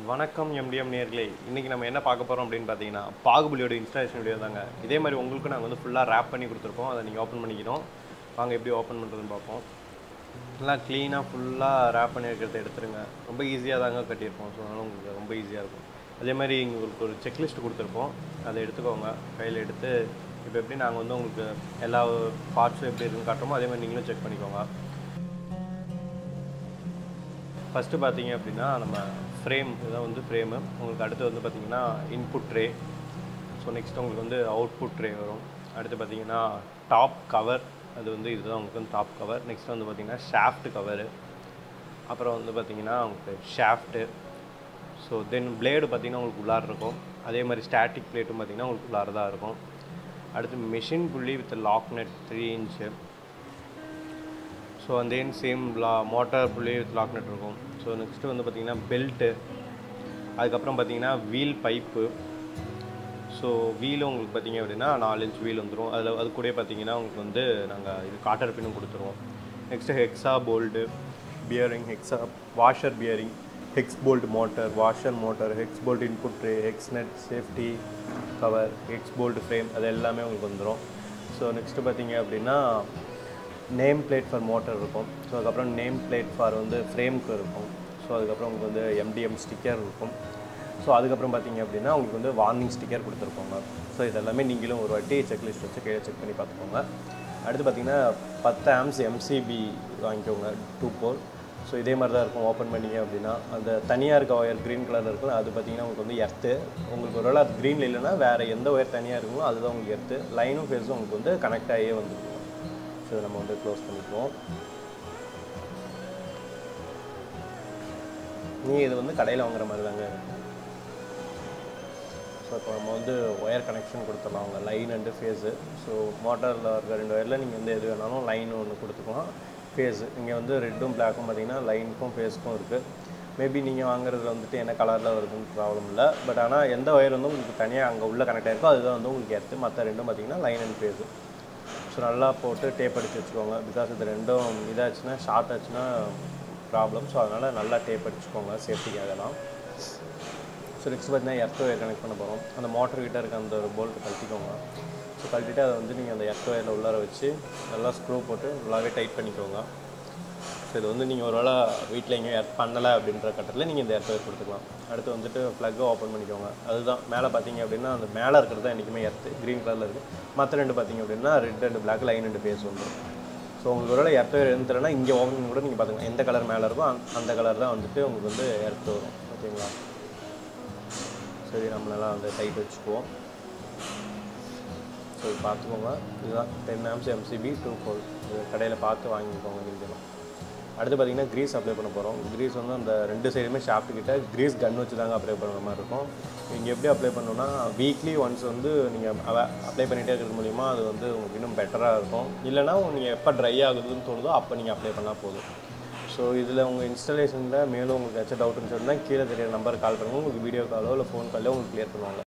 வணக்கம் எம்டிஎம் நேர்களே இன்றைக்கி நம்ம என்ன பார்க்க போகிறோம் அப்படின்னு பார்த்தீங்கன்னா பாகுபலியோட இன்ஸ்டாலேஷன் வீடியோ தாங்க இதே மாதிரி உங்களுக்கு நாங்கள் வந்து ஃபுல்லாக ரேப் பண்ணி கொடுத்துருக்கோம் அதை நீங்கள் ஓப்பன் பண்ணிக்கணும் வாங்க எப்படி ஓப்பன் பண்ணுறதுன்னு பார்ப்போம் நல்லா க்ளீனாக ஃபுல்லாக ரேப் பண்ணி இருக்கிறத எடுத்துருங்க ரொம்ப ஈஸியாக தாங்க கட்டியிருப்போம் ஸோ அதனால் உங்களுக்கு ரொம்ப ஈஸியாக இருக்கும் அதே மாதிரி இங்கே உங்களுக்கு ஒரு செக்லிஸ்ட் கொடுத்துருப்போம் அதை எடுத்துக்கோங்க கையில் எடுத்து இப்போ எப்படி நாங்கள் வந்து உங்களுக்கு எல்லா பார்ட்ஸும் எப்படி இருக்குன்னு காட்டுறோமோ அதே மாதிரி நீங்களும் செக் பண்ணிக்கோங்க ஃபஸ்ட்டு பார்த்தீங்க அப்படின்னா நம்ம ஃப்ரேம் இதுதான் வந்து ஃப்ரேமு உங்களுக்கு அடுத்து வந்து பார்த்தீங்கன்னா இன்புட் ட்ரே ஸோ நெக்ஸ்ட் உங்களுக்கு வந்து அவுட்புட் ட்ரே வரும் அடுத்து பார்த்தீங்கன்னா டாப் கவர் அது வந்து இதுதான் உங்களுக்கு வந்து டாப் கவர் நெக்ஸ்ட் வந்து பார்த்தீங்கன்னா ஷாஃப்ட் கவரு அப்புறம் வந்து பார்த்தீங்கன்னா உங்களுக்கு ஷாஃப்ட்டு ஸோ தென் பிளேடு பார்த்தீங்கன்னா உங்களுக்கு உள்ளார இருக்கும் அதே மாதிரி ஸ்டாட்டிக் பிளேட்டும் பார்த்தீங்கன்னா உங்களுக்கு உள்ளார தான் இருக்கும் அடுத்து machine pulley with lock nut three inch so அந்த தென் சேம் லா motor pulley with lock nut இருக்கும் ஸோ நெக்ஸ்ட்டு வந்து பார்த்திங்கன்னா பெல்ட்டு அதுக்கப்புறம் பார்த்தீங்கன்னா வீல் பைப்பு ஸோ வீலும் உங்களுக்கு பார்த்தீங்க அப்படின்னா நாலு இன்ச் வீல் வந்துடும் அதில் அது கூட பார்த்தீங்கன்னா உங்களுக்கு வந்து நாங்கள் இது காட்டர் பின்னும் கொடுத்துருவோம் next hexa bolt bearing hexa washer bearing hex bolt motor washer motor hex bolt input tray hex nut safety cover hex bolt frame அது எல்லாமே உங்களுக்கு வந்துடும் ஸோ நெக்ஸ்ட்டு பார்த்தீங்க அப்படின்னா நேம் பிளேட் ஃபார் மோட்டர் இருக்கும் ஸோ அதுக்கப்புறம் நேம் பிளேட் ஃபார் வந்து ஃப்ரேம்க்கு இருக்கும் ஸோ அதுக்கப்புறம் உங்களுக்கு வந்து எம்டிஎம் ஸ்டிக்கர் இருக்கும் ஸோ அதுக்கப்புறம் பார்த்தீங்க அப்படின்னா உங்களுக்கு வந்து வார்னிங் ஸ்டிக்கர் கொடுத்துருப்பாங்க ஸோ இதெல்லாமே நீங்களும் ஒரு வாட்டி செக்லிஸ்ட் வச்சு கீழே செக் பண்ணி பார்த்துக்கோங்க அடுத்து பார்த்தீங்கன்னா பத்து ஆம்ஸ் எம்சிபி வாங்கிக்கோங்க டூ போல் ஸோ இதே மாதிரி தான் இருக்கும் ஓப்பன் பண்ணீங்க அப்படின்னா அந்த தனியாக இருக்க ஒயர் க்ரீன் கலரில் இருக்கும் அது பார்த்தீங்கன்னா உங்களுக்கு வந்து எர்த்து உங்களுக்கு ஒருவேளை அது க்ரீனில் இல்லைன்னா வேறு எந்த ஒயர் தனியாக இருக்குமோ அதுதான் உங்களுக்கு எர்த்து லைனும் ஃபேஸும் உங்களுக்கு வந்து கனெக்ட் ஆகியே வந்துருக்கும் ஸோ இதை நம்ம வந்து க்ளோஸ் பண்ணிக்குவோம் நீ இது வந்து கடையில் வாங்குற மாதிரி தாங்க இருக்கும் ஸோ இப்போ நம்ம வந்து ஒயர் கனெக்ஷன் கொடுத்துடலாம் அவங்க லைன் அண்டு ஃபேஸு ஸோ மோட்டாரில் இருக்க ரெண்டு ஒயரில் நீங்கள் வந்து எது வேணாலும் லைன் ஒன்று கொடுத்துக்கலாம் ஃபேஸு இங்கே வந்து ரெட்டும் பிளாக்கும் பார்த்தீங்கன்னா லைனுக்கும் ஃபேஸுக்கும் இருக்குது மேபி நீங்கள் வாங்குறதுல வந்துட்டு என்ன கலரில் வருதுன்னு ப்ராப்ளம் இல்லை பட் ஆனால் எந்த ஒயர் வந்து உங்களுக்கு தனியாக அங்கே உள்ள கனெக்ட் ஆயிருக்கோ அதுதான் வந்து உங்களுக்கு எடுத்து மற்ற ரெண்டும் பார்த்தீங்கன்னா லைன் அண்ட் ஃபேஸு ஸோ நல்லா போட்டு டேப் அடித்து வச்சுக்கோங்க பிகாஸ் இது ரெண்டும் இதாச்சுன்னா ஷார்ட் ஆச்சுன்னா ப்ராப்ளம் ஸோ அதனால் நல்லா டேப் அடிச்சுக்கோங்க சேஃப்டிக்காக தான் ஸோ நெக்ஸ்ட் பார்த்தீங்கன்னா எர்த் ஒயர் கனெக்ட் பண்ண போகிறோம் அந்த மோட்டர் கிட்ட இருக்க அந்த ஒரு போல்ட்டு கழட்டிக்கோங்க ஸோ கழட்டிட்டு அதை வந்து நீங்கள் அந்த எர்த் ஒயரில் உள்ளார வச்சு நல்லா ஸ்க்ரூ போட்டு நல்லாவே டைட் பண்ணிக்கோங்க ஸோ இது வந்து நீங்கள் ஒரு வேளை வீட்டில் எங்கேயும் எர்த் பண்ணலை அப்படின்ற கட்டத்தில் நீங்கள் இந்த எர்த் ஒயர் கொடுத்துக்கலாம் அடுத்து வந்துட்டு ப்ளக்கை ஓப்பன் பண்ணிக்கோங்க அதுதான் மேலே பார்த்தீங்க அப்படின்னா அந்த மேலே இருக்கிறது தான் என்றைக்குமே எர்த்து க்ரீன் கலரில் இருக்குது மற்ற ரெண்டு பார்த்தீங்க அப்படின்னா ரெட் அண்ட் பிளாக் லைன் ரெண்டு பேஸ் வந்துடும் ஸோ உங்களுக்கு ஒரு வேளை எர்த் ஒயர் இருந்துட்டுனா இங்கே ஓப்பன் கூட நீங்கள் பார்த்துக்கலாம் எந்த கலர் மேலே இருக்கோ அந்த- அந்த கலர் தான் வந்துட்டு உங்களுக்கு வந்து எர்த் வரும் ஓகேங்களா சரி நம்மளெல்லாம் வந்து டைட் வச்சுக்குவோம் ஸோ இது பார்த்துக்கோங்க இதுதான் ten amps MCB two pole இது கடையில் பார்த்து வாங்கிக்கோங்க நீங்களும் அடுத்து பார்த்தீங்கன்னா க்ரீஸ் அப்ளை பண்ண போகிறோம் க்ரீஸ் வந்து அந்த ரெண்டு சைடுமே ஷாஃப்ட் கிட்ட க்ரீஸ் கன் வச்சு தாங்க அப்ளை பண்ணுற மாதிரி இருக்கும் நீங்கள் எப்படி அப்ளை பண்ணணும்னா வீக்லி ஒன்ஸ் வந்து நீங்கள் அப்ளை பண்ணிகிட்டே இருக்கிறது மூலிமா அது வந்து உங்களுக்கு இன்னும் பெட்டராக இருக்கும் இல்லைனா நீங்கள் எப்போ ட்ரை ஆகுதுன்னு தோணுதோ அப்போ நீங்கள் அப்ளை பண்ணால் போதும் ஸோ இதில் உங்கள் இன்ஸ்டாலேஷனில் மேலும் உங்களுக்கு ஏதாச்சும் டவுட்னு சொன்னால் கீழே தெரியற நம்பருக்கு கால் பண்ணுங்கள் உங்களுக்கு வீடியோ காலோ இல்லை ஃபோன் காலோ உங்களுக்கு கிளியர் பண்ணுவாங்க